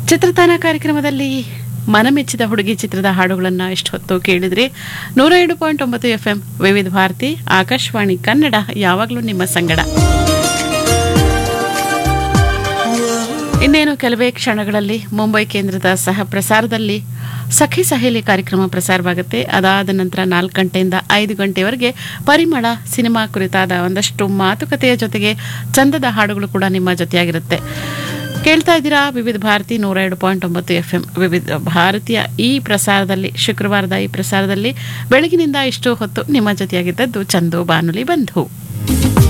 ಚಿತ್ರತಾನ ಕಾರ್ಯಕ್ರಮದಲ್ಲಿ ಮನಮೆಚ್ಚಿದ ಹುಡುಗಿ ಚಿತ್ರದ ಹಾಡುಗಳನ್ನು ಇಷ್ಟು ಹೊತ್ತು ಕೇಳಿದ್ರಿ ನೂರ ಎರಡು ಪಾಯಿಂಟ್ ಒಂಬತ್ತು ಎಫ್ ಎಂ ವಿವಿಧ ಭಾರತಿ ಆಕಾಶವಾಣಿ ಕನ್ನಡ ಯಾವಾಗಲೂ ನಿಮ್ಮ ಸಂಗಡ ಇನ್ನೇನು ಕೆಲವೇ ಕ್ಷಣಗಳಲ್ಲಿ ಮುಂಬೈ ಕೇಂದ್ರದ ಸಹ ಪ್ರಸಾರದಲ್ಲಿ ಸಖಿ ಸಹೇಲಿ ಕಾರ್ಯಕ್ರಮ ಪ್ರಸಾರವಾಗುತ್ತೆ ಅದಾದ ನಂತರ ನಾಲ್ಕು ಗಂಟೆಯಿಂದ ಐದು ಗಂಟೆವರೆಗೆ ಪರಿಮಳ ಸಿನಿಮಾ ಕುರಿತಾದ ಒಂದಷ್ಟು ಮಾತುಕತೆಯ ಜೊತೆಗೆ ಚಂದದ ಹಾಡುಗಳು ಕೂಡ ನಿಮ್ಮ ಜೊತೆಯಾಗಿರುತ್ತೆ ಕೇಳ್ತಾ ಇದ್ದೀರಾ ವಿವಿಧ ಭಾರತಿ ನೂರ ಎರಡು ಪಾಯಿಂಟ್ ಒಂಬತ್ತು ಎಫ್ ಎಂ ವಿವಿಧ ಭಾರತೀಯ ಈ ಪ್ರಸಾರದಲ್ಲಿ ಶುಕ್ರವಾರದ ಈ ಪ್ರಸಾರದಲ್ಲಿ ಬೆಳಗಿನಿಂದ ಇಷ್ಟು ಹೊತ್ತು ನಿಮ್ಮ ಜೊತೆಯಾಗಿದ್ದದ್ದು ಚಂದು ಬಾನುಲಿ ಬಂಧು